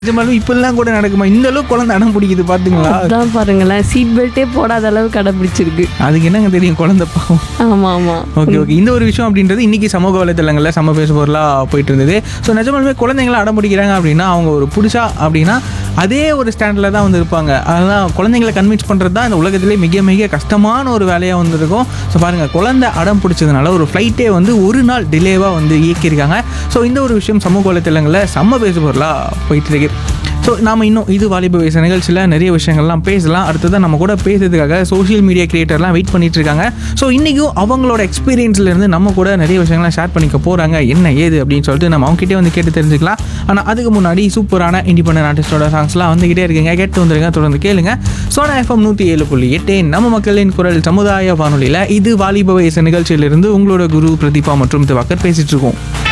நிஜமாலுமே இப்படிலாம் கூட நடக்குமா இந்த அளவுக்கு குழந்தை அடம் பிடிக்குது பாத்தீங்களா அதான் பாருங்களேன் சீட் பெல்ட்டே போடாத அளவு கடைபிடிச்சிருக்கு அதுக்கு என்னங்க தெரியும் குழந்தை பாவம் ஆமா ஆமா ஓகே ஓகே இந்த ஒரு விஷயம் அப்படின்றது இன்னைக்கு சமூக வலைத்தளங்களில் சம பேச பொருளாக போயிட்டு இருந்தது ஸோ நிஜமாலுமே குழந்தைங்கள அடம் பிடிக்கிறாங்க அப்படின்னா அவங்க ஒரு புதுசா அப்படின்னா அதே ஒரு ஸ்டாண்டில் தான் வந்து இருப்பாங்க அதெல்லாம் குழந்தைங்களை கன்வின்ஸ் பண்ணுறது தான் இந்த உலகத்திலே மிக மிக கஷ்டமான ஒரு வேலையாக வந்திருக்கும் ஸோ பாருங்கள் குழந்தை அடம் பிடிச்சதுனால ஒரு ஃப்ளைட்டே வந்து ஒரு நாள் டிலேவாக வந்து இயக்கியிருக்காங்க ஸோ இந்த ஒரு விஷயம் சமூக வலைத்தளங்களில் செம்ம பேசு பொருளாக போயிட்டு இருக்கு ஸோ நாம இன்னும் இது வாலிப வயசு நிகழ்ச்சியில் நிறைய விஷயங்கள்லாம் பேசலாம் அடுத்ததான் நம்ம கூட பேசுறதுக்காக சோஷியல் மீடியா கிரியேட்டர்லாம் வெயிட் பண்ணிட்டு இருக்காங்க ஸோ இன்றைக்கும் அவங்களோட எக்ஸ்பீரியன்ஸ்ல இருந்து நம்ம கூட நிறைய விஷயங்கள்லாம் ஷேர் பண்ணிக்க போகிறாங்க என்ன ஏது அப்படின்னு சொல்லிட்டு நம்ம அவங்ககிட்டே வந்து கேட்டு தெரிஞ்சுக்கலாம் ஆனால் அதுக்கு முன்னாடி சூப்பரான இண்டிபெண்டன்ட் ஆர்டிஸ்டோட சாங்ஸ்லாம் வந்துகிட்டே இருக்குங்க கேட்டு வந்துருங்க தொடர்ந்து கேளுங்க சோனா எஃப்எம் நூற்றி ஏழு புள்ளி எட்டு நம்ம மக்களின் குரல் சமுதாய வானொலியில் இது வாலிப வயசு நிகழ்ச்சியிலிருந்து உங்களோட குரு பிரதீபா மற்றும் திவாகர் பேசிட்டு இருக்கோம்